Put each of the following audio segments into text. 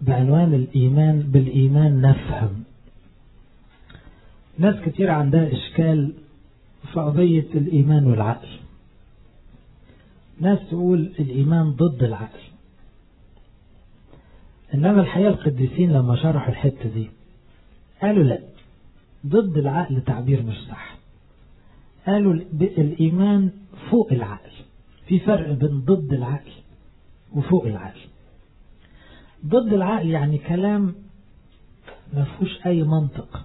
بعنوان الإيمان بالإيمان نفهم ناس كتير عندها إشكال في قضية الإيمان والعقل ناس تقول الإيمان ضد العقل إنما الحقيقة القديسين لما شرحوا الحتة دي قالوا لا ضد العقل تعبير مش صح قالوا الإيمان فوق العقل في فرق بين ضد العقل وفوق العقل ضد العقل يعني كلام ما فيهوش أي منطق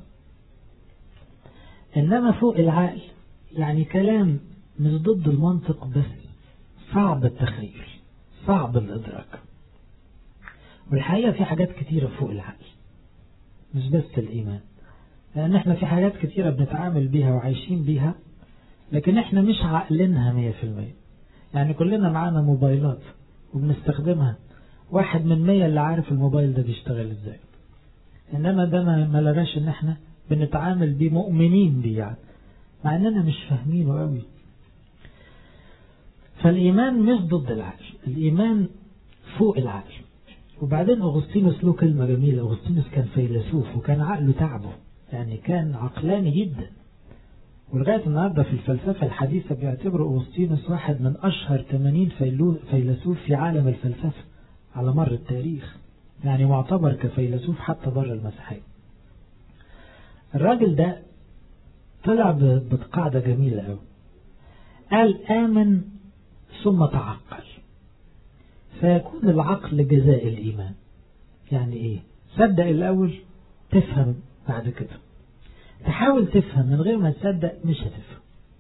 إنما فوق العقل يعني كلام مش ضد المنطق بس صعب التخيل صعب الإدراك والحقيقة في حاجات كتيرة فوق العقل مش بس الإيمان لأن احنا في حاجات كتيرة بنتعامل بيها وعايشين بيها لكن احنا مش عقلينها مية في المية يعني كلنا معانا موبايلات وبنستخدمها واحد من مية اللي عارف الموبايل ده بيشتغل ازاي انما ده ما لغاش ان احنا بنتعامل بيه مؤمنين بيه يعني مع اننا مش فاهمينه قوي فالايمان مش ضد العقل الايمان فوق العقل وبعدين اغسطينوس له كلمه جميله اغسطينوس كان فيلسوف وكان عقله تعبه يعني كان عقلاني جدا ولغايه النهارده في الفلسفه الحديثه بيعتبروا اغسطينوس واحد من اشهر 80 فيلسوف في عالم الفلسفه على مر التاريخ يعني معتبر كفيلسوف حتى بره المسيحيه الراجل ده طلع بقاعدة جميلة قوي قال آمن ثم تعقل فيكون العقل جزاء الإيمان يعني إيه صدق الأول تفهم بعد كده تحاول تفهم من غير ما تصدق مش هتفهم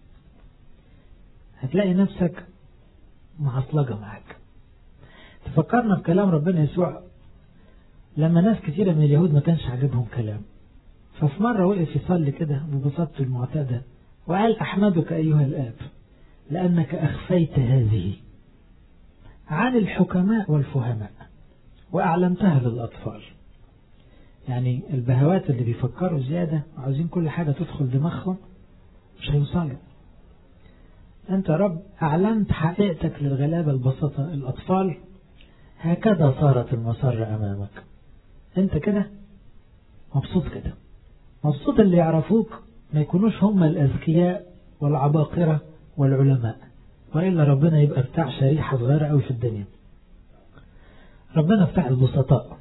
هتلاقي نفسك معصلجة معاك تفكرنا بكلام ربنا يسوع لما ناس كثيرة من اليهود ما كانش عاجبهم كلام ففي مرة وقف يصلي كده ببساطته المعتادة وقال أحمدك أيها الآب لأنك أخفيت هذه عن الحكماء والفهماء وأعلمتها للأطفال يعني البهوات اللي بيفكروا زيادة وعاوزين كل حاجة تدخل دماغهم مش هيوصلوا أنت رب أعلنت حقيقتك للغلابة البسطة الأطفال هكذا صارت المسرة أمامك أنت كده مبسوط كده مبسوط اللي يعرفوك ما يكونوش هم الأذكياء والعباقرة والعلماء وإلا ربنا يبقى بتاع شريحة صغيرة أوي في الدنيا ربنا بتاع البسطاء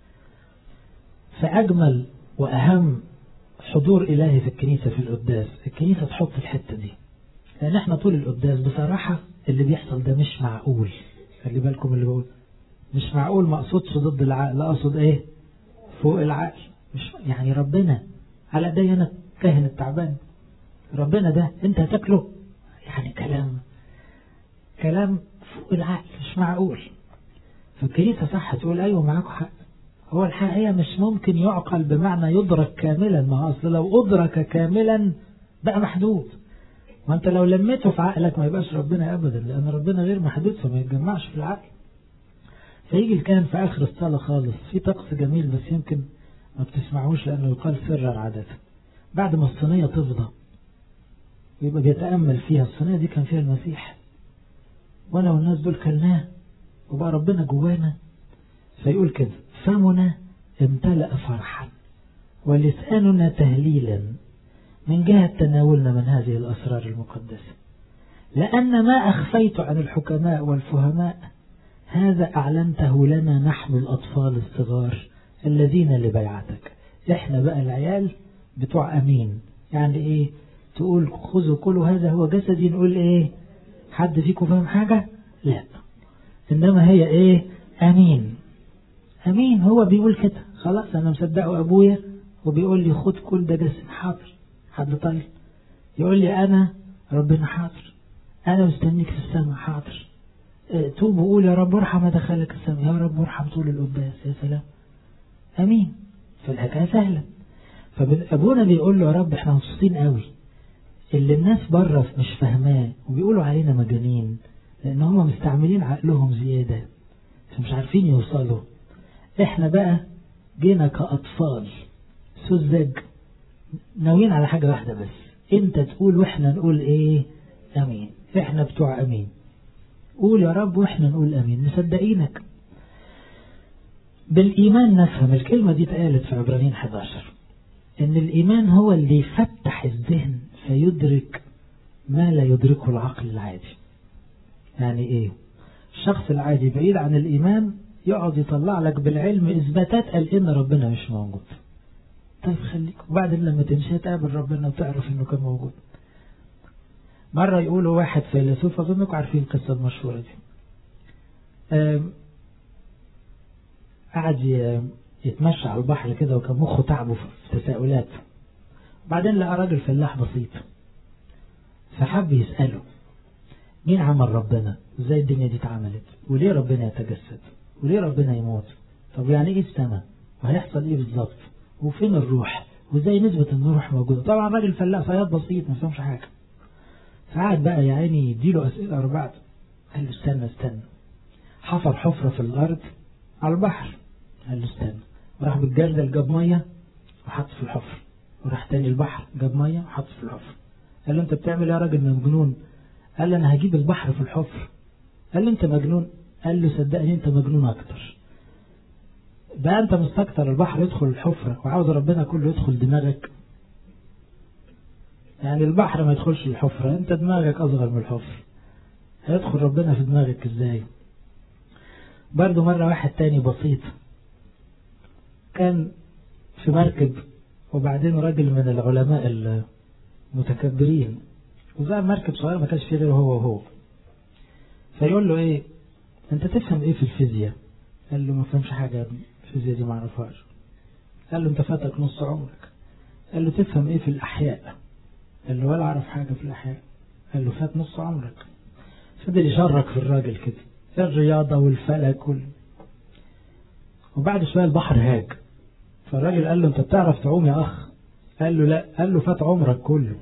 فأجمل وأهم حضور إلهي في الكنيسة في القداس الكنيسة تحط الحتة دي لأن احنا طول القداس بصراحة اللي بيحصل ده مش معقول خلي بالكم اللي بقول مش معقول ما اقصدش ضد العقل اقصد ايه فوق العقل مش يعني ربنا على ايدي انا كاهن التعبان ربنا ده انت هتاكله يعني كلام كلام فوق العقل مش معقول فالكنيسة صح تقول ايوه معاكم حق هو الحقيقة مش ممكن يعقل بمعنى يدرك كاملا ما هو اصل لو ادرك كاملا بقى محدود ما انت لو لميته في عقلك ما يبقاش ربنا ابدا لان ربنا غير محدود فما يتجمعش في العقل فيجي الكاهن في اخر الصلاة خالص في طقس جميل بس يمكن ما بتسمعوش لانه يقال سرا عادة بعد ما الصينية تفضى يبقى بيتأمل فيها الصينية دي كان فيها المسيح وانا والناس دول كلناه وبقى ربنا جوانا فيقول كده فمنا امتلأ فرحا ولساننا تهليلا من جهة تناولنا من هذه الأسرار المقدسة لأن ما أخفيت عن الحكماء والفهماء هذا أعلنته لنا نحن الأطفال الصغار الذين لبيعتك إحنا بقى العيال بتوع أمين يعني إيه تقول خذوا كلوا هذا هو جسدي نقول إيه حد فيكم فاهم حاجة لا إنما هي إيه أمين أمين هو بيقول كده خلاص أنا مصدقه أبويا وبيقول لي خد كل ده جسد حاضر حد طيب يقول لي أنا ربنا حاضر أنا مستنيك في السماء حاضر اه توب وقول يا رب ارحم دخلك السماء يا رب ارحم طول القداس يا سلام أمين فالحكاية سهلة فأبونا بيقول له يا رب احنا مبسوطين قوي اللي الناس بره مش فاهماه وبيقولوا علينا مجانين لأن هم مستعملين عقلهم زيادة فمش عارفين يوصلوا احنا بقى جينا كأطفال سذج ناويين على حاجة واحدة بس انت تقول واحنا نقول ايه امين احنا بتوع امين قول يا رب واحنا نقول امين مصدقينك بالإيمان نفهم الكلمة دي اتقالت في عبرانيين 11 إن الإيمان هو اللي يفتح الذهن فيدرك ما لا يدركه العقل العادي يعني إيه الشخص العادي بعيد عن الإيمان يقعد يطلع لك بالعلم إثباتات قال إن ربنا مش موجود طيب خليك وبعدين لما تمشي تقابل ربنا وتعرف إنه كان موجود مرة يقولوا واحد فيلسوف أظنكم عارفين القصة المشهورة دي قعد يتمشى على البحر كده وكان مخه تعبه في تساؤلات بعدين لقى راجل فلاح بسيط فحب يسأله مين عمل ربنا ازاي الدنيا دي اتعملت وليه ربنا يتجسد وليه ربنا يموت طب يعني ايه السماء وهيحصل ايه بالظبط وفين الروح وازاي نثبت ان الروح موجوده طبعا راجل فلاح صياد بسيط ما فهمش حاجه فقعد بقى يا عيني يديله اسئله ورا بعض قال له استنى استنى حفر حفره في الارض على البحر قال له استنى وراح بالجردل جاب ميه وحط في الحفر وراح تاني البحر جاب ميه وحط في الحفر قال له انت بتعمل ايه يا راجل مجنون قال له انا هجيب البحر في الحفر قال له انت مجنون قال له صدقني انت مجنون اكتر بقى انت مستكتر البحر يدخل الحفرة وعاوز ربنا كله يدخل دماغك يعني البحر ما يدخلش الحفرة انت دماغك اصغر من الحفر هيدخل ربنا في دماغك ازاي برضو مرة واحد تاني بسيط كان في مركب وبعدين راجل من العلماء المتكبرين وزي مركب صغير ما كانش فيه غيره هو وهو فيقول له ايه انت تفهم ايه في الفيزياء قال له ما فهمش حاجة يا ابني الفيزياء دي ما اعرفهاش قال له انت فاتك نص عمرك قال له تفهم ايه في الاحياء قال له ولا اعرف حاجة في الاحياء قال له فات نص عمرك فضل يشرك في الراجل كده الرياضة والفلك وال... وبعد شوية البحر هاج فالراجل قال له انت بتعرف تعوم يا اخ قال له لا قال له فات عمرك كله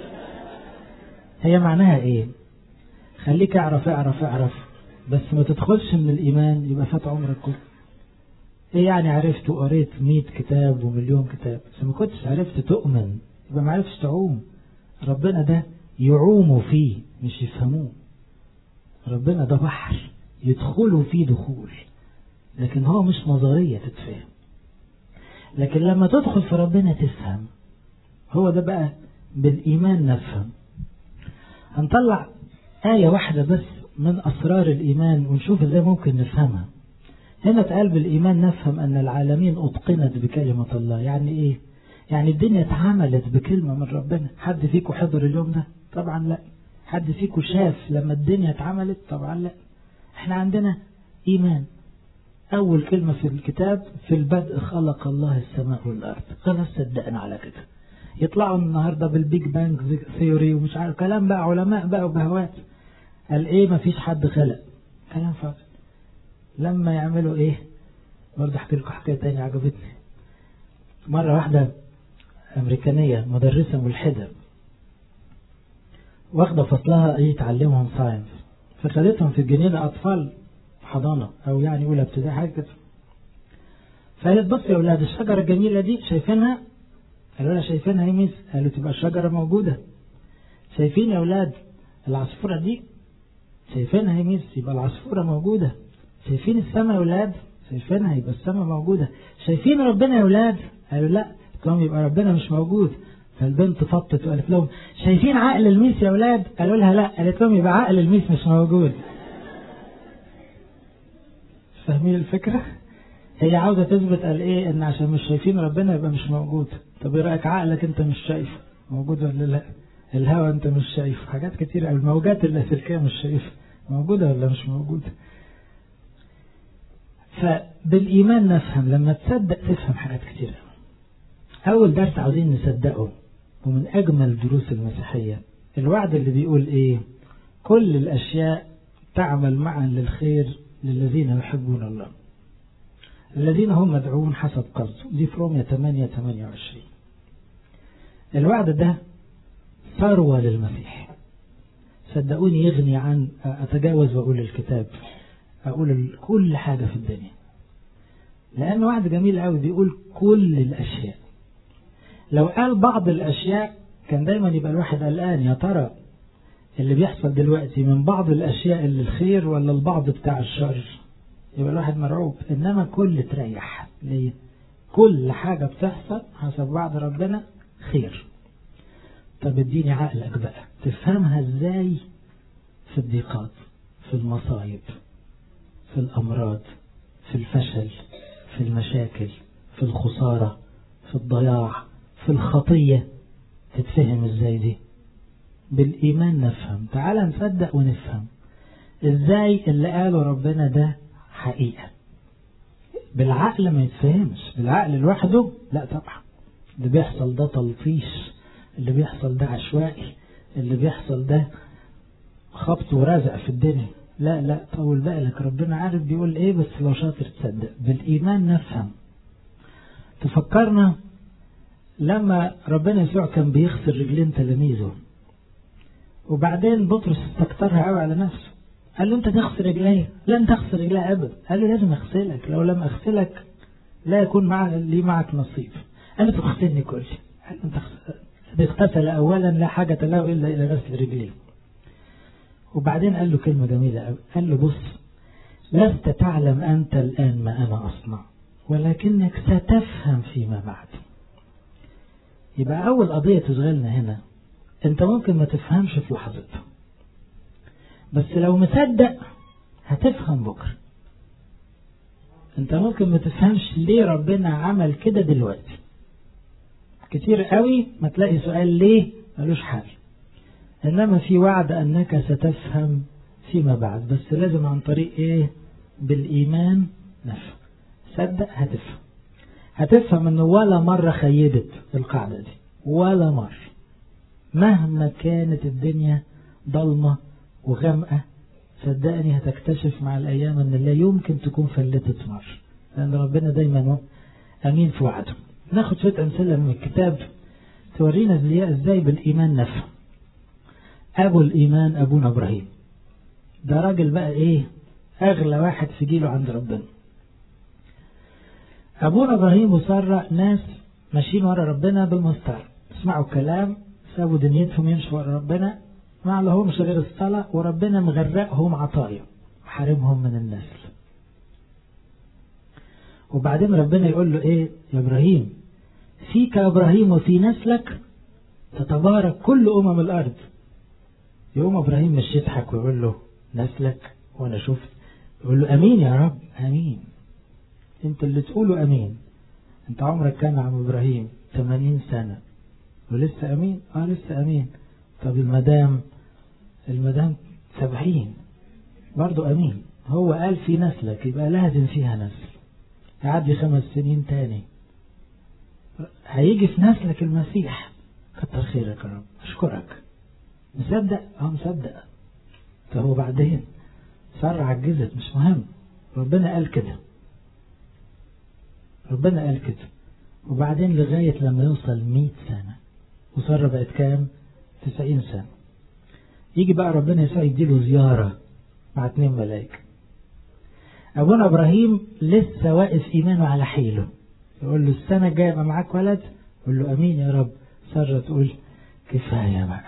هي معناها ايه خليك اعرف اعرف اعرف بس ما تدخلش من الايمان يبقى فات عمرك كله ايه يعني عرفت وقريت 100 كتاب ومليون كتاب بس ما كنتش عرفت تؤمن يبقى ما عرفتش تعوم ربنا ده يعوموا فيه مش يفهموه ربنا ده بحر يدخلوا فيه دخول لكن هو مش نظرية تتفهم لكن لما تدخل في ربنا تفهم هو ده بقى بالإيمان نفهم هنطلع آية واحدة بس من أسرار الإيمان ونشوف إزاي ممكن نفهمها هنا اتقال بالإيمان نفهم أن العالمين أتقنت بكلمة الله يعني إيه يعني الدنيا اتعملت بكلمة من ربنا حد فيكم حضر اليوم ده طبعا لا حد فيكم شاف لما الدنيا اتعملت طبعا لا احنا عندنا إيمان أول كلمة في الكتاب في البدء خلق الله السماء والأرض خلاص صدقنا على كده يطلعوا النهاردة بالبيج بانج ثيوري ومش عارف كلام بقى علماء بقى وبهوات قال ايه ما فيش حد خلق كلام فاضي لما يعملوا ايه برضه احكي لكم حكايه تانية عجبتني مرة واحدة أمريكانية مدرسة ملحدة واخدة فصلها ايه تعلمهم ساينس فخدتهم في الجنينة أطفال حضانة أو يعني أولى ابتدائي حاجة كده فقالت بص يا أولاد الشجرة الجميلة دي شايفينها؟ قالوا لها شايفينها يا ميس؟ قالوا تبقى الشجرة موجودة شايفين يا أولاد العصفورة دي؟ شايفينها يا ميس يبقى العصفورة موجودة شايفين السماء يا أولاد؟ شايفينها يبقى السماء موجودة شايفين ربنا يا أولاد؟ قالوا لا قلت لهم يبقى ربنا مش موجود فالبنت فطت وقالت لهم شايفين عقل الميس يا أولاد؟ قالوا لها لا قالت لهم يبقى عقل الميس مش موجود فاهمين الفكرة؟ هي عاوزة تثبت قال ايه ان عشان مش شايفين ربنا يبقى مش موجود طب ايه رأيك عقلك انت مش شايفه موجود ولا لا الهواء انت مش شايفه حاجات كتير الموجات اللاسلكية مش شايفها موجودة ولا مش موجودة فبالإيمان نفهم لما تصدق تفهم حاجات كتير أول درس عاوزين نصدقه ومن أجمل دروس المسيحية الوعد اللي بيقول إيه كل الأشياء تعمل معا للخير للذين يحبون الله الذين هم مدعوون حسب قصده دي في رومية 8 28 الوعد ده ثروة للمسيح صدقوني يغني عن أتجاوز وأقول الكتاب أقول كل حاجة في الدنيا لأن وعد جميل قوي بيقول كل الأشياء لو قال بعض الأشياء كان دايما يبقى الواحد قلقان يا ترى اللي بيحصل دلوقتي من بعض الأشياء اللي الخير ولا البعض بتاع الشر يبقى الواحد مرعوب إنما كل تريح ليه كل حاجة بتحصل حسب وعد ربنا خير طب اديني عقلك بقى تفهمها ازاي في الضيقات في المصايب في الأمراض في الفشل في المشاكل في الخسارة في الضياع في الخطية تتفهم ازاي دي بالإيمان نفهم تعال نصدق ونفهم ازاي اللي قاله ربنا ده حقيقة بالعقل ما يتفهمش بالعقل لوحده لا طبعا اللي بيحصل ده تلطيش اللي بيحصل ده عشوائي اللي بيحصل ده خبط ورزق في الدنيا لا لا طول بالك ربنا عارف بيقول ايه بس لو شاطر تصدق بالايمان نفهم تفكرنا لما ربنا يسوع كان بيغسل رجلين تلاميذه وبعدين بطرس استكترها قوي على نفسه قال له انت تغسل رجلي لن تغسل رجلي ابدا قال له لازم اغسلك لو لم اغسلك لا يكون مع لي معك نصيب قال له تغسلني كلي قال له انت اغتسل اولا لا حاجه له الا الى غسل رجليه وبعدين قال له كلمه جميله قوي قال له بص لست تعلم انت الان ما انا اصنع ولكنك ستفهم فيما بعد يبقى اول قضيه تشغلنا هنا انت ممكن ما تفهمش في لحظتها بس لو مصدق هتفهم بكرة انت ممكن ما تفهمش ليه ربنا عمل كده دلوقتي كتير قوي ما تلاقي سؤال ليه ملوش حل انما في وعد انك ستفهم فيما بعد بس لازم عن طريق ايه بالايمان نفهم صدق هتفهم هتفهم انه ولا مرة خيبت القاعدة دي ولا مرة مهما كانت الدنيا ضلمة وغامقة صدقني هتكتشف مع الأيام أن لا يمكن تكون فلتت مرة لأن ربنا دايما أمين في وعده ناخد شوية أمثلة من الكتاب تورينا ازاي بالإيمان نفهم أبو الإيمان أبونا إبراهيم ده راجل بقى إيه أغلى واحد في جيله عند ربنا أبونا إبراهيم وسارة ناس ماشيين ورا ربنا بالمستار اسمعوا الكلام سابوا دنيتهم يمشوا ورا ربنا ما لهمش غير الصلاة وربنا مغرقهم عطايا حارمهم من النسل وبعدين ربنا يقول له ايه يا ابراهيم فيك يا ابراهيم وفي نسلك تتبارك كل امم الارض يقوم ابراهيم مش يضحك ويقول له نسلك وانا شفت يقول له امين يا رب امين انت اللي تقوله امين انت عمرك كام يا عم ابراهيم 80 سنة ولسه امين اه لسه امين طب المدام المدام سبعين برضو أمين هو قال في نسلك يبقى لازم فيها نسل يعدي خمس سنين تاني هيجي في نسلك المسيح كتر خيرك يا رب أشكرك مصدق اه مصدق طب وبعدين سارة عجزت مش مهم ربنا قال كده ربنا قال كده وبعدين لغاية لما يوصل مئة سنة وسارة بقت كام تسعين سنة يجي بقى ربنا يسوع يديله زيارة مع اتنين ملايكة أبونا إبراهيم لسه واقف إيمانه على حيله يقول له السنة الجاية يبقى معاك ولد يقول له أمين يا رب سارة تقول كفاية بقى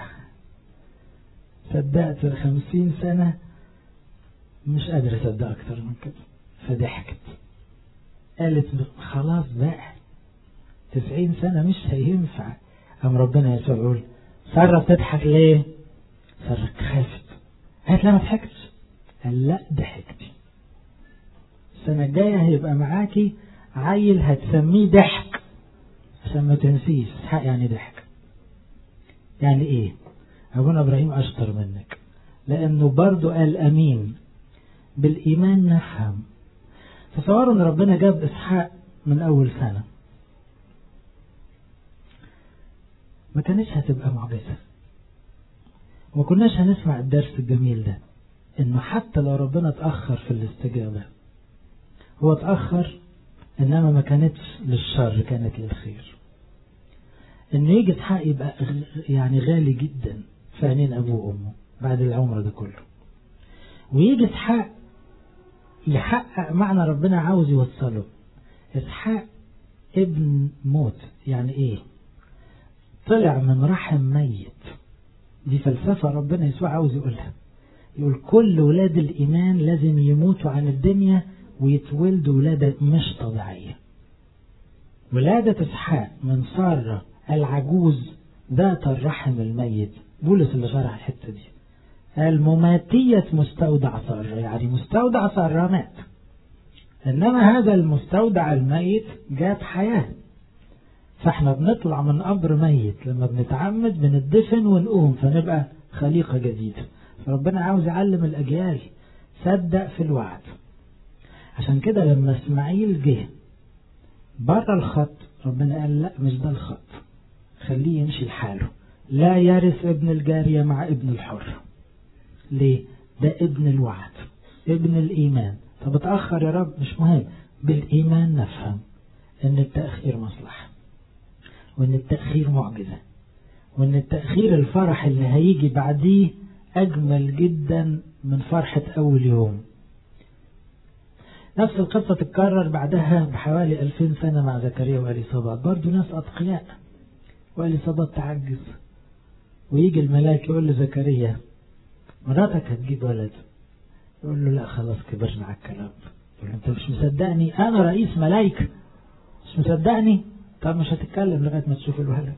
صدقت الخمسين سنة مش قادر أصدق أكتر من كده فضحكت قالت خلاص بقى تسعين سنة مش هينفع قام ربنا يسوع يقول سارة بتضحك ليه؟ سارة خافت قالت لا ما ضحكتش قال لا ضحكتي السنة الجاية هيبقى معاكي عيل هتسميه ضحك عشان ما تنسيش اسحاق يعني ضحك يعني ايه ابونا ابراهيم اشطر منك لانه برضه قال امين بالايمان نفهم تصوروا ان ربنا جاب اسحاق من اول سنه ما كانتش هتبقى معجزة وما كناش هنسمع الدرس الجميل ده انه حتى لو ربنا اتأخر في الاستجابة هو اتأخر انما ما كانتش للشر كانت للخير انه يجي اسحاق يبقى يعني غالي جدا في عينين ابوه وامه بعد العمر ده كله ويجي اسحاق يحقق معنى ربنا عاوز يوصله اسحاق ابن موت يعني ايه طلع من رحم ميت دي فلسفة ربنا يسوع عاوز يقولها يقول كل ولاد الإيمان لازم يموتوا عن الدنيا ويتولدوا ولادة مش طبيعية ولادة إسحاق من سارة العجوز ذات الرحم الميت بولس اللي شرح الحتة دي قال مماتية مستودع سارة يعني مستودع سارة مات إنما هذا المستودع الميت جاب حياة فاحنا بنطلع من قبر ميت لما بنتعمد بندفن ونقوم فنبقى خليقة جديدة فربنا عاوز يعلم الأجيال صدق في الوعد عشان كده لما اسماعيل جه بره الخط ربنا قال لا مش ده الخط خليه يمشي لحاله لا يرث ابن الجارية مع ابن الحر ليه ده ابن الوعد ابن الإيمان طب اتأخر يا رب مش مهم بالإيمان نفهم ان التأخير مصلحة وان التأخير معجزة وان التأخير الفرح اللي هيجي بعديه أجمل جدا من فرحة أول يوم نفس القصة تتكرر بعدها بحوالي ألفين سنة مع زكريا وأليصابات برضو ناس أتقياء وأليصابات تعجز ويجي الملاك يقول لزكريا مراتك هتجيب ولد يقول له لا خلاص كبرنا على الكلام يقول له انت مش مصدقني انا رئيس ملايكة مش مصدقني طب مش هتتكلم لغاية ما تشوف الولد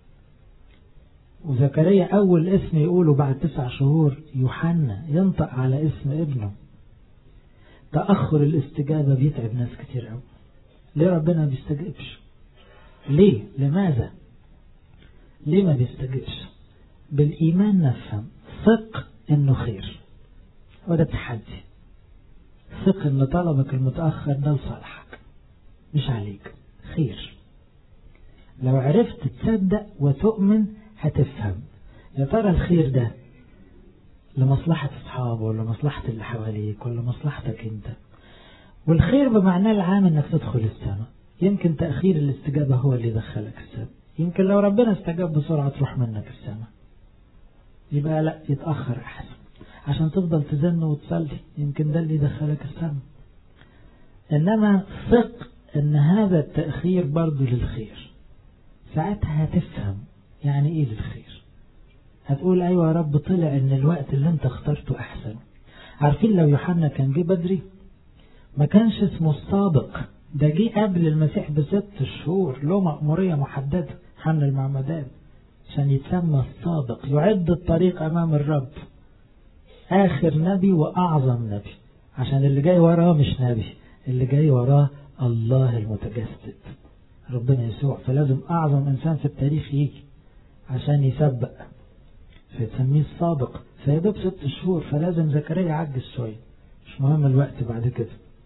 وزكريا أول اسم يقوله بعد تسع شهور يوحنا ينطق على اسم ابنه تأخر الاستجابة بيتعب ناس كتير قوي ليه ربنا ما بيستجيبش ليه لماذا ليه ما بيستجيبش بالإيمان نفهم ثق إنه خير وده تحدي ثق إن طلبك المتأخر ده لصالحك مش عليك خير لو عرفت تصدق وتؤمن هتفهم يا ترى الخير ده لمصلحة أصحابه ولا مصلحة اللي حواليك ولا مصلحتك أنت والخير بمعناه العام أنك تدخل السماء يمكن تأخير الاستجابة هو اللي يدخلك السماء يمكن لو ربنا استجاب بسرعة تروح منك السماء يبقى لا يتأخر أحسن عشان تفضل تزن وتصلي يمكن ده اللي يدخلك السماء إنما ثق أن هذا التأخير برضه للخير ساعتها هتفهم يعني إيه للخير هتقول أيوة يا رب طلع إن الوقت اللي أنت اخترته أحسن عارفين لو يوحنا كان جه بدري ما كانش اسمه السابق ده جه قبل المسيح بست شهور له مأمورية محددة حنا المعمدان عشان يتسمى السابق يعد الطريق أمام الرب آخر نبي وأعظم نبي عشان اللي جاي وراه مش نبي اللي جاي وراه الله المتجسد ربنا يسوع فلازم أعظم إنسان في التاريخ يجي عشان يسبق فتسميه السابق فيدوب ست شهور فلازم زكريا يعجز شوية مش مهم الوقت بعد كده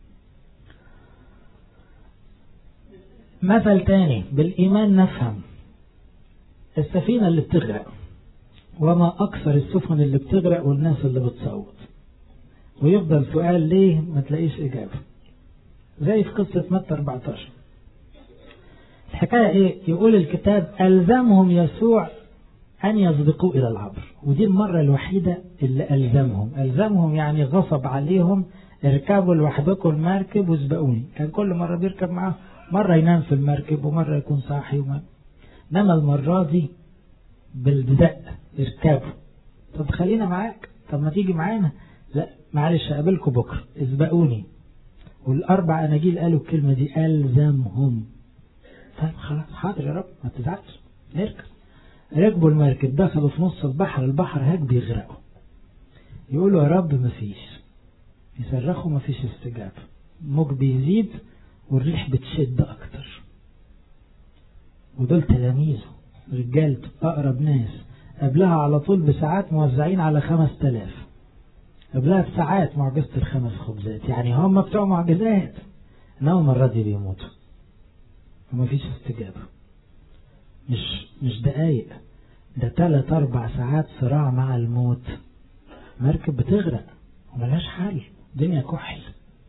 مثل تاني بالإيمان نفهم السفينة اللي بتغرق وما أكثر السفن اللي بتغرق والناس اللي بتصوت ويفضل سؤال ليه ما تلاقيش إجابة زي في قصة متى 14 الحكاية إيه يقول الكتاب ألزمهم يسوع أن يسبقوا إلى العبر ودي المرة الوحيدة اللي ألزمهم ألزمهم يعني غصب عليهم اركبوا لوحدكم المركب واسبقوني كان كل مرة بيركب معاه مرة ينام في المركب ومرة يكون صاحي وما إنما المرة دي بالبدء اركبوا طب خلينا معاك طب ما تيجي معانا لا معلش أقابلكم بكرة اسبقوني والأربع أناجيل قالوا الكلمة دي ألزمهم طيب خلاص حاضر يا رب ما تزعلش نركب ركبوا المركب دخلوا في نص البحر البحر هاك بيغرقوا يقولوا يا رب مفيش يصرخوا مفيش استجابة الموج بيزيد والريح بتشد أكتر ودول تلاميذه رجالته أقرب ناس قبلها على طول بساعات موزعين على خمس تلاف قبلها بساعات معجزة الخمس خبزات يعني هم بتوع معجزات إنما المرة دي بيموتوا ومفيش استجابة مش مش دقايق ده تلات أربع ساعات صراع مع الموت مركب بتغرق وملهاش حل دنيا كحل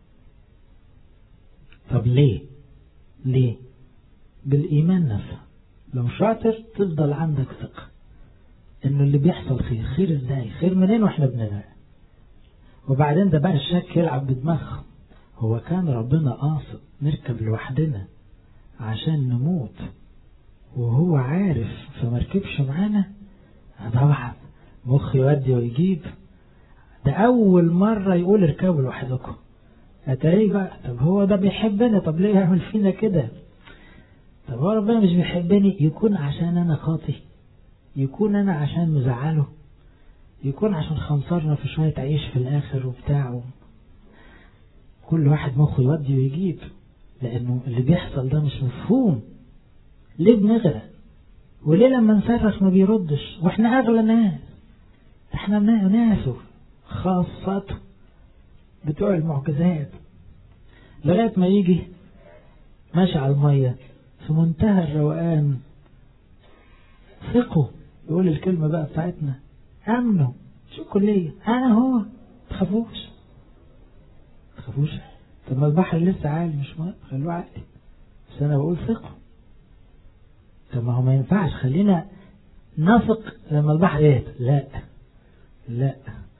طب ليه ليه بالإيمان نفسه لو شاطر تفضل عندك ثقة إنه اللي بيحصل خير خير إزاي خير منين وإحنا بنغرق وبعدين ده بقى الشك يلعب بدماغهم هو كان ربنا قاصد نركب لوحدنا عشان نموت وهو عارف فمركبش معانا طبعا مخ يودي ويجيب ده أول مرة يقول اركبوا لوحدكم اتاريه بقى طب هو ده بيحبنا طب ليه يعمل فينا كده طب هو ربنا مش بيحبني يكون عشان انا خاطي يكون انا عشان مزعله يكون عشان خنصرنا في شوية عيش في الاخر وبتاع كل واحد مخه يودي ويجيب لانه اللي بيحصل ده مش مفهوم ليه بنغرق وليه لما نصرخ ما بيردش واحنا اغلى ناس احنا ناسه خاصته بتوع المعجزات لغاية ما يجي ماشي على المية في منتهى الروقان ثقوا يقول الكلمة بقى بتاعتنا أمنوا شو كلية أنا هو تخافوش تخافوش طب ما البحر لسه عالي مش مهم خلوه عالي بس أنا بقول ثقوا طب ما هو ما ينفعش خلينا نثق لما البحر يهدى لا لا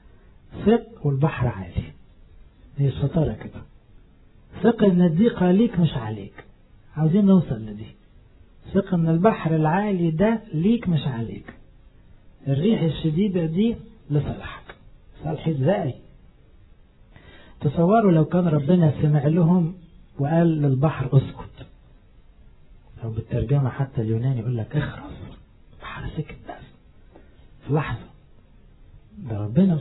ثق والبحر عالي هي الشطارة كده ثق ان الضيقة ليك مش عليك عاوزين نوصل لدي ثق ان البحر العالي ده ليك مش عليك الريح الشديدة دي لصالحك صالح ازاي تصوروا لو كان ربنا سمع لهم وقال للبحر اسكت او بالترجمة حتى اليوناني يقول لك اخرس البحر سكت بس في لحظة ده ربنا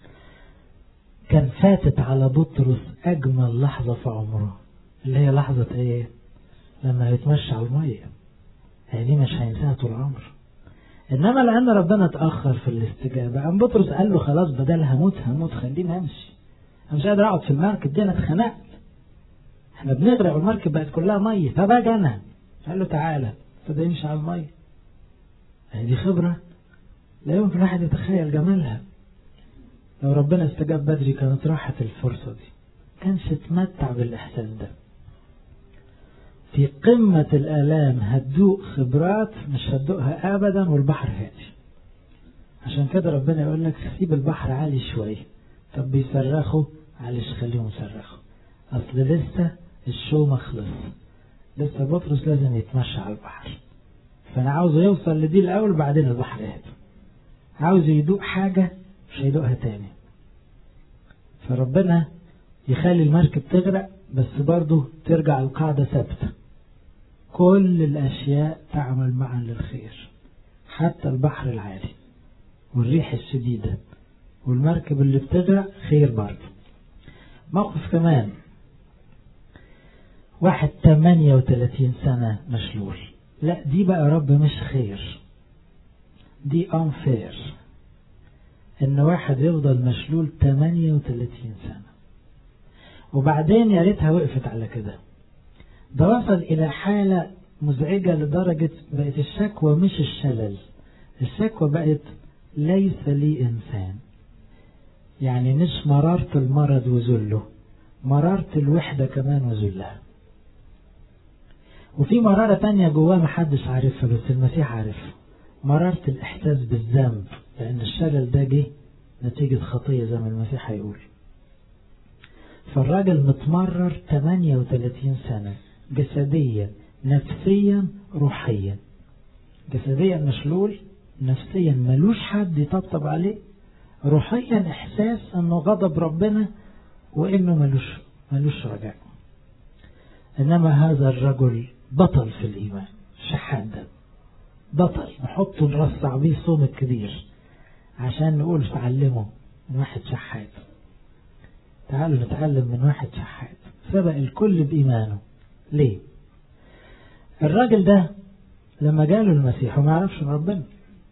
كان فاتت على بطرس أجمل لحظة في عمره اللي هي لحظة إيه؟ لما يتمشى على المية هي دي مش هينساها طول عمره إنما لأن ربنا اتأخر في الاستجابة قام بطرس قال له خلاص بدل هموت هموت خليني أمشي أنا مش قادر أقعد في المركب دي أنا اتخنقت إحنا بنغرق والمركب بقت كلها مية فباجي أنا قال له تعالى ابتدى يمشي على المية هي دي خبرة لا يمكن الواحد يتخيل جمالها لو ربنا استجاب بدري كانت راحت الفرصة دي كانش تمتع بالإحساس ده في قمة الآلام هتدوق خبرات مش هتدوقها أبدا والبحر هادي عشان كده ربنا يقول لك سيب البحر عالي شوية طب بيصرخوا معلش خليهم يصرخوا أصل لسه الشو ما خلص لسه بطرس لازم يتمشى على البحر فأنا عاوزه يوصل لدي الأول بعدين البحر يهدى عاوز يدوق حاجة مش هيدوقها تاني فربنا يخلي المركب تغرق بس برضه ترجع القاعدة ثابتة كل الأشياء تعمل معا للخير حتى البحر العالي والريح الشديدة والمركب اللي بتغرق خير برضه موقف كمان واحد 38 سنة مشلول لا دي بقى رب مش خير دي unfair ان واحد يفضل مشلول 38 سنة وبعدين يا ريتها وقفت على كده ده وصل الى حالة مزعجة لدرجة بقت الشكوى مش الشلل الشكوى بقت ليس لي انسان يعني مش مرارة المرض وذله مرارة الوحدة كمان وذلها وفي مرارة تانية جواه محدش عارفها بس المسيح عارفها مرارة الإحساس بالذنب لأن الشلل ده جه نتيجة خطية زي ما المسيح هيقول فالراجل متمرر 38 سنة جسديا نفسيا روحيا جسديا مشلول نفسيا ملوش حد يطبطب عليه روحيا إحساس أنه غضب ربنا وإنه ملوش ملوش رجاء إنما هذا الرجل بطل في الإيمان شحات ده بطل نحطه نرصع بيه صوم الكبير عشان نقول تعلمه من واحد شحات تعالوا نتعلم من واحد شحات سبق الكل بإيمانه ليه الراجل ده لما جاله المسيح وما يعرفش ربنا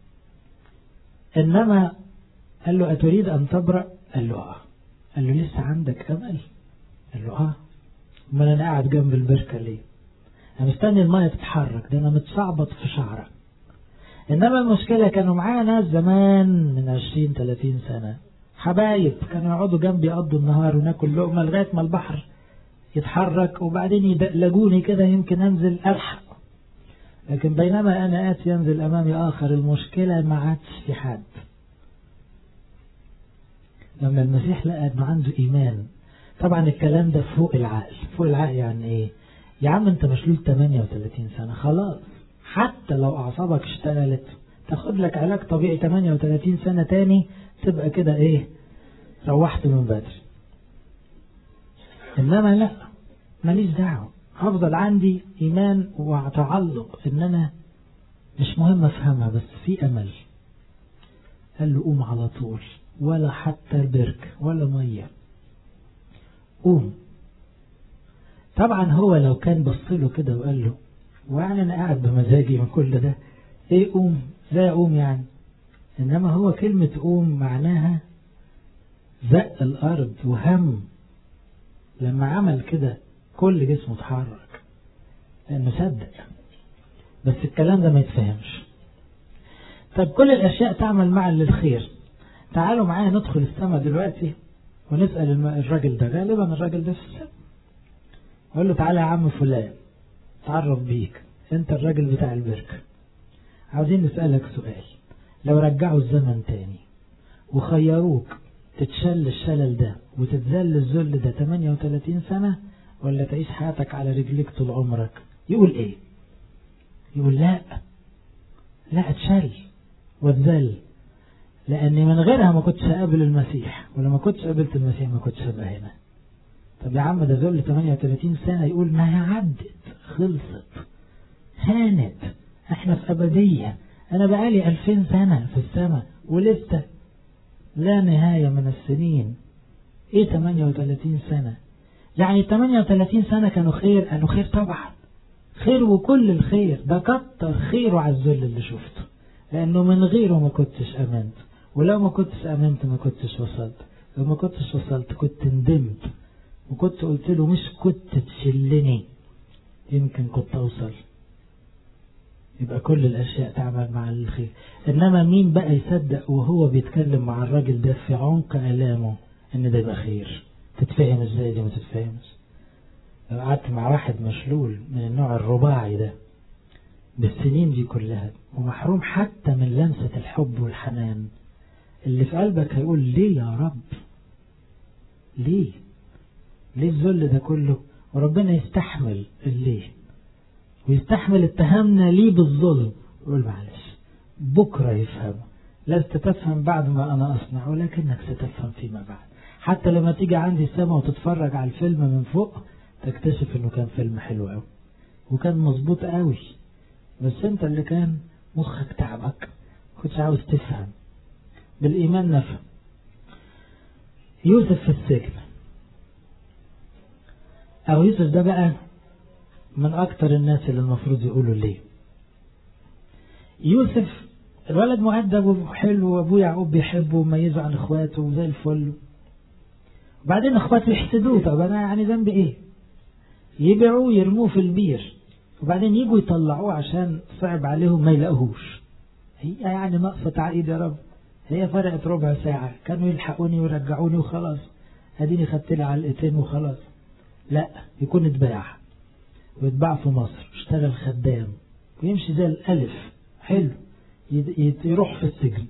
إنما قال له أتريد أن تبرأ قال له آه قال له لسه عندك أمل قال له آه امال أنا قاعد جنب البركة ليه أنا مستني المية تتحرك ده أنا متشعبط في شعرك إنما المشكلة كانوا معايا ناس زمان من 20 30 سنة حبايب كانوا يقعدوا جنبي يقضوا النهار وناكل لقمة لغاية ما البحر يتحرك وبعدين يدقلجوني كده يمكن أنزل ألحق لكن بينما أنا آتي ينزل أمامي آخر المشكلة ما عادش في حد لما المسيح لقى أنه عنده إيمان طبعا الكلام ده فوق العقل فوق العقل يعني إيه يا عم أنت مشلول 38 سنة خلاص حتى لو أعصابك اشتغلت تاخد لك علاج طبيعي 38 سنة تاني تبقى كده إيه روحت من بدري إنما لا ماليش دعوة هفضل عندي إيمان وتعلق إن أنا مش مهم أفهمها بس في أمل قال له قوم على طول ولا حتى البرك ولا مية قوم طبعا هو لو كان بصله كده وقال له ويعني أنا قاعد بمزاجي من كل ده إيه قوم لا قوم يعني إنما هو كلمة قوم معناها زق الأرض وهم لما عمل كده كل جسمه اتحرك لأنه صدق بس الكلام ده ما يتفهمش طب كل الأشياء تعمل معا للخير تعالوا معايا ندخل السماء دلوقتي ونسأل الراجل ده غالبا الراجل ده في السماء أقول له تعالى يا عم فلان تعرف بيك انت الراجل بتاع البركة عاوزين نسألك سؤال لو رجعوا الزمن تاني وخيروك تتشل الشلل ده وتتذل الذل ده 38 سنة ولا تعيش حياتك على رجليك طول عمرك يقول ايه يقول لا لا اتشل واتذل لاني من غيرها ما كنتش هقابل المسيح ولما كنتش قابلت المسيح ما كنتش هبقى هنا طب يا عم ده ذل 38 سنة يقول ما هي عدت خلصت هانت احنا في أبدية أنا بقالي 2000 سنة في السماء ولسه لا نهاية من السنين ايه 38 سنة يعني 38 سنة كانوا خير قالوا خير طبعا خير وكل الخير ده كتر خيره على الذل اللي شفته لأنه من غيره ما كنتش أمنت ولو ما كنتش أمنت ما كنتش وصلت لو ما كنتش وصلت كنت ندمت وكنت قلت له مش كنت تشلني يمكن كنت أوصل يبقى كل الأشياء تعمل مع الخير إنما مين بقى يصدق وهو بيتكلم مع الراجل ده في عمق آلامه إن ده يبقى خير تتفهم إزاي دي ما تتفهمش لو قعدت مع واحد مشلول من النوع الرباعي ده بالسنين دي كلها ومحروم حتى من لمسة الحب والحنان اللي في قلبك هيقول ليه يا رب ليه ليه الذل ده كله وربنا يستحمل الليه ويستحمل اتهامنا ليه بالظلم يقول معلش بكرة يفهم لست تفهم بعد ما أنا أصنع ولكنك ستفهم فيما بعد حتى لما تيجي عندي السماء وتتفرج على الفيلم من فوق تكتشف انه كان فيلم حلو قوي وكان مظبوط قوي بس انت اللي كان مخك تعبك كنتش عاوز تفهم بالإيمان نفهم يوسف في السجن أو يوسف ده بقى من أكتر الناس اللي المفروض يقولوا ليه يوسف الولد مؤدب وحلو وأبوه يعقوب بيحبه وميزه عن إخواته وزي الفل وبعدين إخواته يحسدوه طب أنا يعني ذنبي إيه يبيعوه يرموه في البير وبعدين يجوا يطلعوه عشان صعب عليهم ما يلاقوهوش هي يعني ناقصة تعقيد يا رب هي فرقت ربع ساعة كانوا يلحقوني ويرجعوني وخلاص اديني خدت لي علقتين وخلاص لا يكون اتباع ويتباع في مصر يشتغل خدام ويمشي زي الألف حلو يروح في السجن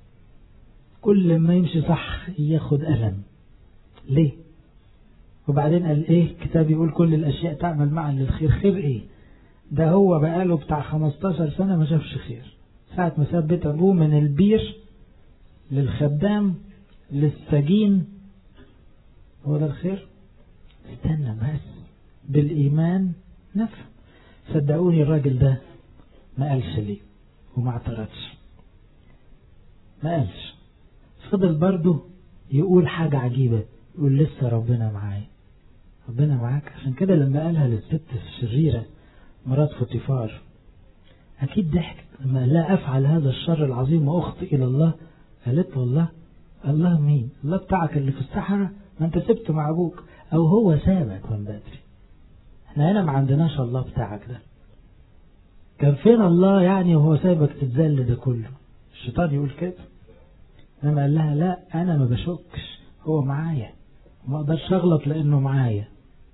كل ما يمشي صح ياخد ألم ليه وبعدين قال ايه كتاب يقول كل الأشياء تعمل معا للخير خير ايه ده هو بقاله بتاع 15 سنة ما شافش خير ساعة ما ساب بيت أبوه من البير للخدام للسجين هو ده الخير استنى بس بالإيمان نفهم صدقوني الراجل ده ما قالش ليه وما اعترضش ما قالش فضل برضه يقول حاجة عجيبة يقول لسه ربنا معايا ربنا معاك عشان كده لما قالها للست الشريرة مرات فوتيفار أكيد ضحكت لما لا أفعل هذا الشر العظيم وأخطئ إلى الله قالت والله الله مين الله بتاعك اللي في الصحراء ما انت سبته مع ابوك او هو سابك من بدري احنا هنا ما عندناش الله بتاعك ده كان فين الله يعني وهو سايبك تتذل ده كله الشيطان يقول كده انما قال لها لا انا ما بشكش هو معايا ما اقدرش اغلط لانه معايا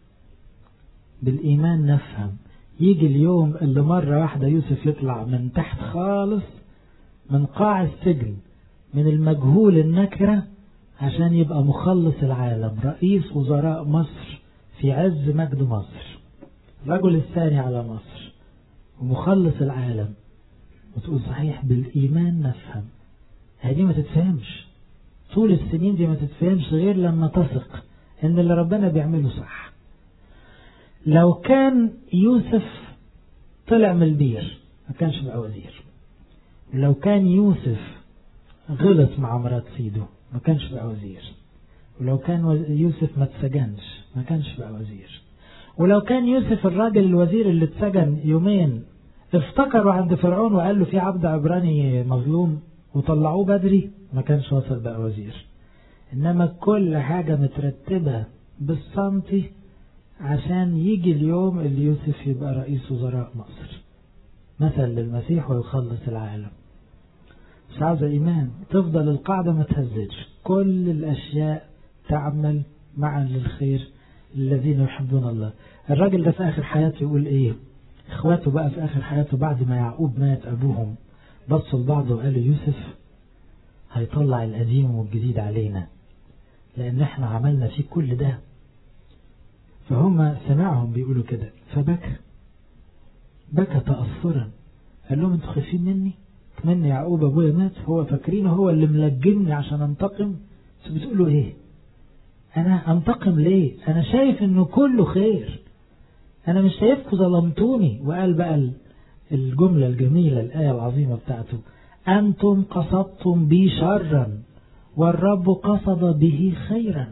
بالايمان نفهم يجي اليوم اللي مرة واحدة يوسف يطلع من تحت خالص من قاع السجن من المجهول النكرة عشان يبقى مخلص العالم رئيس وزراء مصر في عز مجد مصر الرجل الثاني على مصر ومخلص العالم وتقول صحيح بالإيمان نفهم هذه ما تتفهمش طول السنين دي ما تتفهمش غير لما تثق ان اللي ربنا بيعمله صح لو كان يوسف طلع من البير ما كانش بقى وزير لو كان يوسف غلط مع مرات سيده ما كانش بقى وزير ولو كان يوسف ما اتسجنش ما كانش بقى وزير ولو كان يوسف الراجل الوزير اللي اتسجن يومين افتكروا عند فرعون وقال له في عبد عبراني مظلوم وطلعوه بدري ما كانش وصل بقى وزير انما كل حاجة مترتبة بالسنتي عشان يجي اليوم اللي يوسف يبقى رئيس وزراء مصر مثل للمسيح ويخلص العالم مش عاوزة إيمان تفضل القاعدة ما تهزش كل الأشياء تعمل معا للخير الذين يحبون الله الراجل ده في آخر حياته يقول إيه إخواته بقى في آخر حياته بعد ما يعقوب مات أبوهم بصوا لبعض وقالوا يوسف هيطلع القديم والجديد علينا لأن احنا عملنا فيه كل ده فهم سمعهم بيقولوا كده فبكى بكى تأثرا قال لهم انتوا خايفين مني مني يعقوب ابويا مات هو فاكرينه هو اللي ملجمني عشان انتقم انتوا بتقولوا ايه انا انتقم ليه انا شايف انه كله خير انا مش شايفكم ظلمتوني وقال بقى الجملة الجميلة الآية العظيمة بتاعته أنتم قصدتم بي شرا والرب قصد به خيرا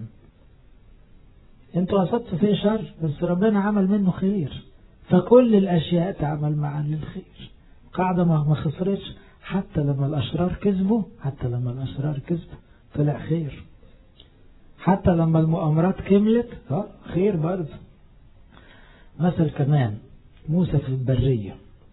انتوا قصدتوا فيه شر بس ربنا عمل منه خير فكل الأشياء تعمل معا للخير قاعدة ما خسرتش حتى لما الأشرار كذبوا حتى لما الأشرار كذبوا طلع خير حتى لما المؤامرات كملت اه خير برضه مثل كمان موسى في البرية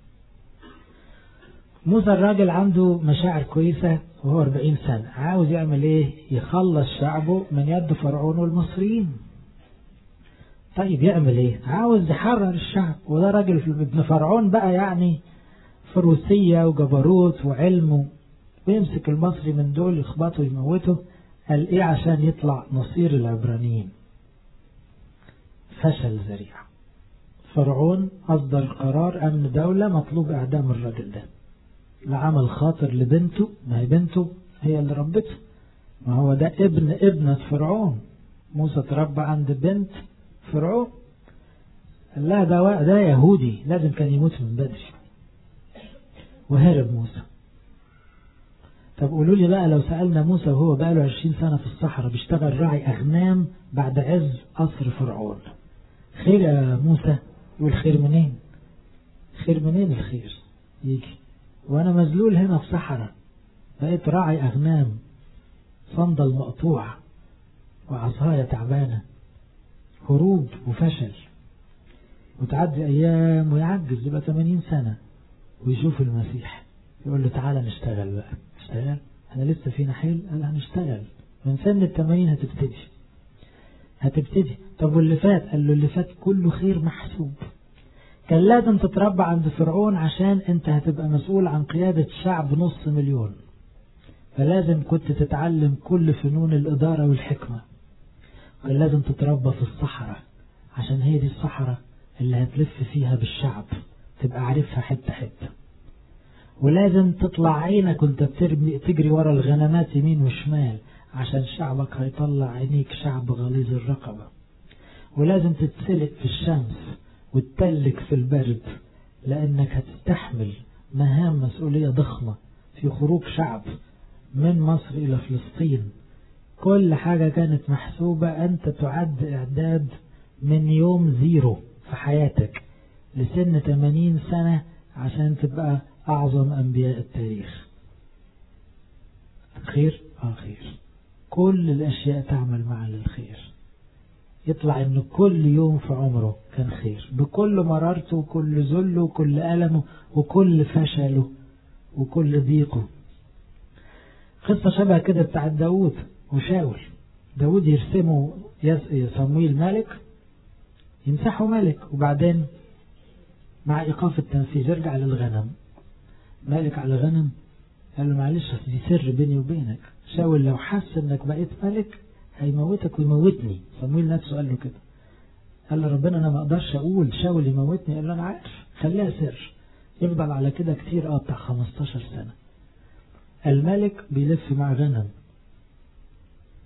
موسى الراجل عنده مشاعر كويسة وهو 40 سنة عاوز يعمل ايه يخلص شعبه من يد فرعون والمصريين طيب يعمل ايه عاوز يحرر الشعب وده راجل ابن فرعون بقى يعني فروسية وجبروت وعلم ويمسك المصري من دول يخبطه ويموته قال ايه عشان يطلع نصير العبرانيين فشل ذريع فرعون أصدر قرار أمن دولة مطلوب إعدام الراجل ده لعمل خاطر لبنته ما هي بنته هي اللي ربته ما هو ده ابن ابنة فرعون موسى تربى عند بنت فرعون لا ده ده يهودي لازم كان يموت من بدري وهرب موسى طب قولوا لي بقى لو سألنا موسى وهو بقى له 20 سنة في الصحراء بيشتغل راعي أغنام بعد عز قصر فرعون خير يا موسى يقول خير منين خير منين الخير يجي وانا مذلول هنا في صحراء بقيت راعي اغنام صندل مقطوع وعصاية تعبانة هروب وفشل وتعدي ايام ويعجز يبقى 80 سنة ويشوف المسيح يقول له تعالى نشتغل بقى نشتغل انا لسه فينا حيل قال هنشتغل من سن التمانين هتبتدي هتبتدي طب واللي فات قال له اللي فات كله خير محسوب كان لازم تتربى عند فرعون عشان انت هتبقى مسؤول عن قيادة شعب نص مليون فلازم كنت تتعلم كل فنون الإدارة والحكمة كان لازم تتربى في الصحراء عشان هي دي الصحراء اللي هتلف فيها بالشعب تبقى عارفها حتة حتة ولازم تطلع عينك وانت تجري ورا الغنمات يمين وشمال عشان شعبك هيطلع عينيك شعب غليظ الرقبة ولازم تتسلق في الشمس وتتلك في البرد لأنك هتستحمل مهام مسؤولية ضخمة في خروج شعب من مصر إلى فلسطين كل حاجة كانت محسوبة أنت تعد إعداد من يوم زيرو في حياتك لسن 80 سنة عشان تبقى أعظم أنبياء التاريخ خير؟ آه خير كل الأشياء تعمل معا للخير يطلع إن كل يوم في عمره كان خير بكل مرارته وكل ذله وكل ألمه وكل فشله وكل ضيقه قصة شبه كده بتاعت داود وشاول داود يرسمه صمويل ملك يمسحه ملك وبعدين مع إيقاف التنفيذ يرجع للغنم مالك على غنم قال له معلش دي سر بيني وبينك شاول لو حس انك بقيت ملك هيموتك ويموتني صمويل نفسه قال له كده قال له ربنا انا ما اقدرش اقول شاول يموتني قال له انا عارف خليها سر يفضل على كده كتير اه بتاع 15 سنة الملك بيلف مع غنم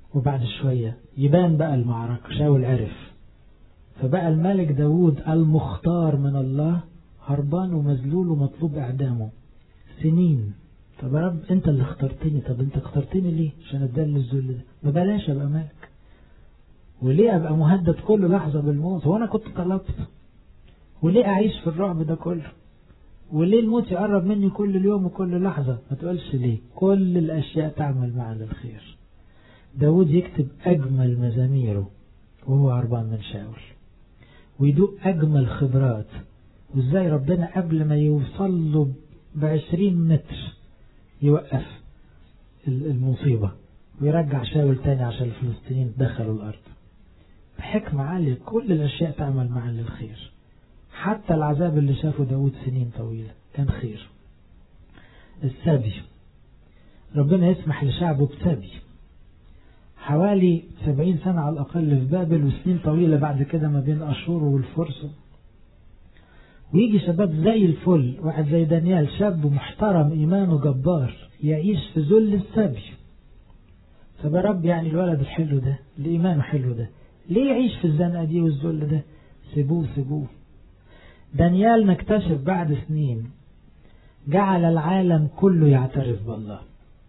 وبعد شوية يبان بقى المعركة شاول عرف فبقى الملك داود المختار من الله هربان ومذلول ومطلوب إعدامه سنين طب يا رب أنت اللي اخترتني طب أنت اخترتني ليه عشان أدل الذل ده ما بلاش أبقى ملك وليه أبقى مهدد كل لحظة بالموت هو أنا كنت طلبت وليه أعيش في الرعب ده كله وليه الموت يقرب مني كل اليوم وكل لحظة ما تقولش ليه كل الأشياء تعمل معا للخير داود يكتب أجمل مزاميره وهو هربان من شاول ويدوق أجمل خبرات وإزاي ربنا قبل ما يوصل له بعشرين متر يوقف المصيبة ويرجع شاول تاني عشان الفلسطينيين دخلوا الأرض بحكمة عالية كل الأشياء تعمل معا للخير حتى العذاب اللي شافه داود سنين طويلة كان خير السبي ربنا يسمح لشعبه بسبي حوالي سبعين سنة على الأقل في بابل وسنين طويلة بعد كده ما بين أشور والفرس ويجي شباب زي الفل واحد زي دانيال شاب محترم إيمانه جبار يعيش في ذل السبي طب يا رب يعني الولد الحلو ده اللي إيمانه حلو ده ليه يعيش في الزنقة دي والذل ده سيبوه سيبوه دانيال نكتشف بعد سنين جعل العالم كله يعترف بالله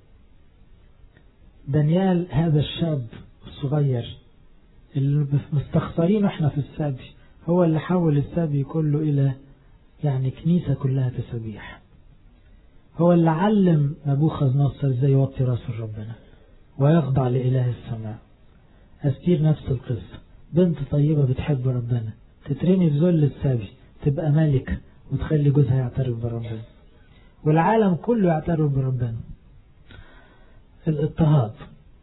دانيال هذا الشاب الصغير اللي مستخسرين احنا في السبي هو اللي حول السبي كله الى يعني كنيسة كلها تسبيح هو اللي علم نبوخذ نصر ازاي يوطي راسه لربنا ويخضع لإله السماء أستير نفس القصة بنت طيبة بتحب ربنا تترمي في ذل السبي تبقى ملكة وتخلي جوزها يعترف بربنا والعالم كله يعترف بربنا الاضطهاد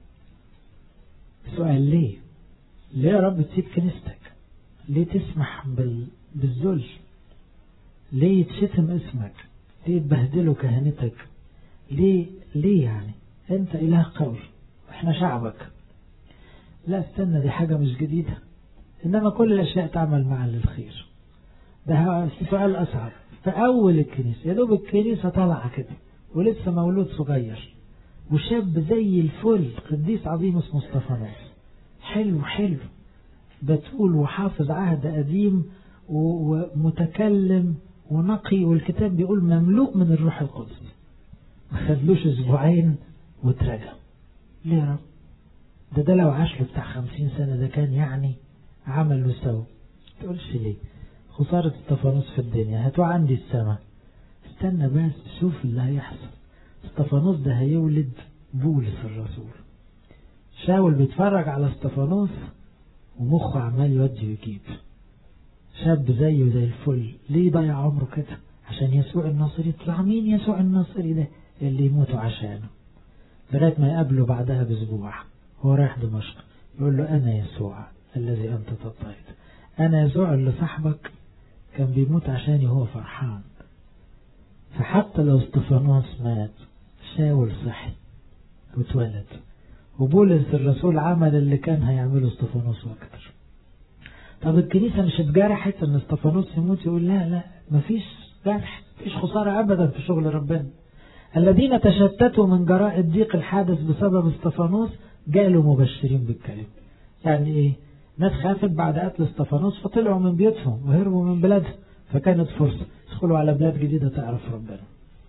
سؤال ليه ليه يا رب تسيب كنيستك ليه تسمح بال... بالذل ليه يتشتم اسمك ليه يتبهدلوا كهنتك ليه ليه يعني انت اله قوي واحنا شعبك لا استنى دي حاجة مش جديدة انما كل الاشياء تعمل معا للخير ده سؤال اصعب في اول الكنيسة يا دوب الكنيسة طالعة كده ولسه مولود صغير وشاب زي الفل قديس عظيم اسمه استفانوس حلو حلو بتقول وحافظ عهد قديم ومتكلم ونقي والكتاب بيقول مملوء من الروح القدس ما خدلوش اسبوعين واترجع ليه يا رب ده ده لو عاش له بتاع خمسين سنة ده كان يعني عمل وسوى تقولش ليه خسارة استفانوس في الدنيا هاتوا عندي السماء استنى بس شوف اللي هيحصل استفانوس ده هيولد بولس الرسول شاول بيتفرج على استفانوس ومخه عمال يودي ويجيب شاب زيه زي الفل ليه ضيع عمره كده عشان يسوع الناصري يطلع مين يسوع الناصري ده اللي يموتوا عشانه لغاية ما يقابله بعدها باسبوع هو رايح دمشق يقول له أنا يسوع الذي أنت تضطهد أنا يسوع اللي صاحبك كان بيموت عشاني هو فرحان فحتى لو استفانوس مات شاول صحي واتولد وبولس الرسول عمل اللي كان هيعمله استفانوس واكتر طب الكنيسة مش اتجرحت ان استفانوس يموت يقول لا لا مفيش جرح مفيش خسارة ابدا في شغل ربنا الذين تشتتوا من جراء الضيق الحادث بسبب استفانوس جالوا مبشرين بالكلمة يعني ايه ناس خافت بعد قتل استفانوس فطلعوا من بيوتهم وهربوا من بلادهم فكانت فرصة يدخلوا على بلاد جديدة تعرف ربنا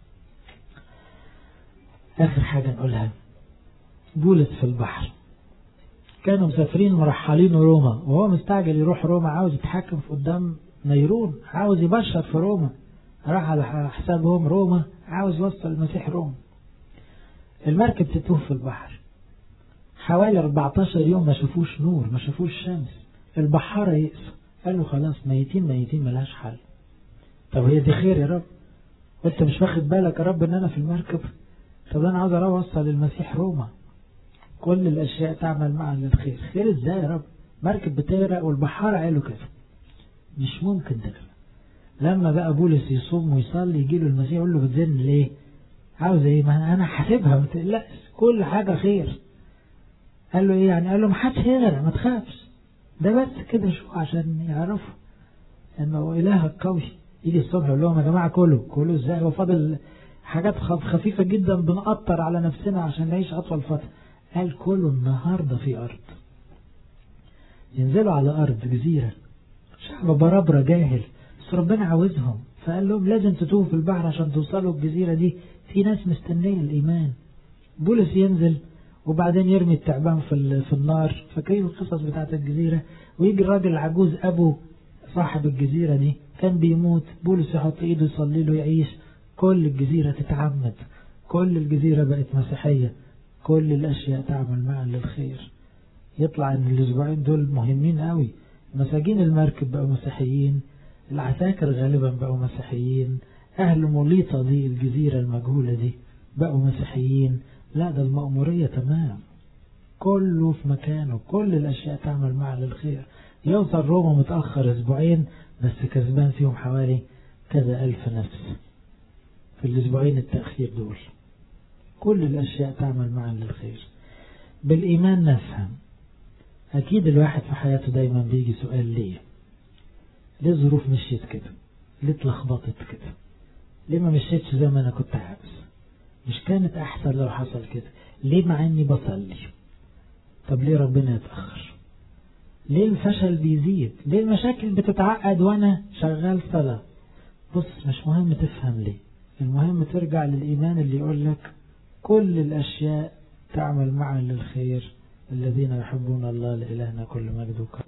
آخر حاجة نقولها بولس في البحر كانوا مسافرين مرحلين روما وهو مستعجل يروح روما عاوز يتحكم في قدام نيرون عاوز يبشر في روما راح على حسابهم روما عاوز يوصل المسيح روما المركب تتوه في البحر حوالي 14 يوم ما شافوش نور ما شافوش شمس البحارة يئسوا قالوا خلاص ميتين ميتين ملهاش حل طب هي دي خير يا رب وانت مش واخد بالك يا رب ان انا في المركب طب انا عاوز اوصل المسيح روما كل الاشياء تعمل معا للخير خير ازاي يا رب مركب بتغرق والبحارة قالوا كده مش ممكن تغرق لما بقى بولس يصوم ويصلي يجي له المسيح يقول له بتزن ليه عاوز ايه ما انا حاسبها ما تقلقش كل حاجة خير قال له ايه يعني قال له ما حدش هيغرق ما تخافش ده بس كده شو عشان يعرفوا انه الهك قوي يجي الصبح يقول لهم يا جماعه كلوا كلوا ازاي وفاضل حاجات خفيفه جدا بنقطر على نفسنا عشان نعيش اطول فتره قال كلوا النهاردة في أرض ينزلوا على أرض جزيرة شعب بربرة جاهل بس ربنا عاوزهم فقال لهم لازم تتوه في البحر عشان توصلوا الجزيرة دي في ناس مستنية الإيمان بولس ينزل وبعدين يرمي التعبان في, في النار فاكرين القصص بتاعت الجزيرة ويجي الراجل العجوز أبو صاحب الجزيرة دي كان بيموت بولس يحط إيده يصلي له يعيش كل الجزيرة تتعمد كل الجزيرة بقت مسيحية كل الأشياء تعمل معا للخير يطلع ان الاسبوعين دول مهمين قوي مساجين المركب بقوا مسيحيين العساكر غالبا بقوا مسيحيين اهل مليطة دي الجزيرة المجهولة دي بقوا مسيحيين لا ده المأمورية تمام كله في مكانه كل الاشياء تعمل معا للخير يوصل روما متأخر اسبوعين بس كسبان فيهم حوالي كذا ألف نفس في الاسبوعين التأخير دول كل الاشياء تعمل معا للخير بالإيمان نفهم أكيد الواحد في حياته دايما بيجي سؤال ليه ليه الظروف مشيت كده ليه اتلخبطت كده ليه ما مشيتش زي ما أنا كنت عاوز مش كانت أحسن لو حصل كده ليه مع إني بصلي طب ليه ربنا يتأخر ليه الفشل بيزيد ليه المشاكل بتتعقد وأنا شغال صلاة بص مش مهم تفهم ليه المهم ترجع للإيمان اللي يقول لك كل الأشياء تعمل معا للخير الذين يحبون الله لإلهنا كل مجد وكرم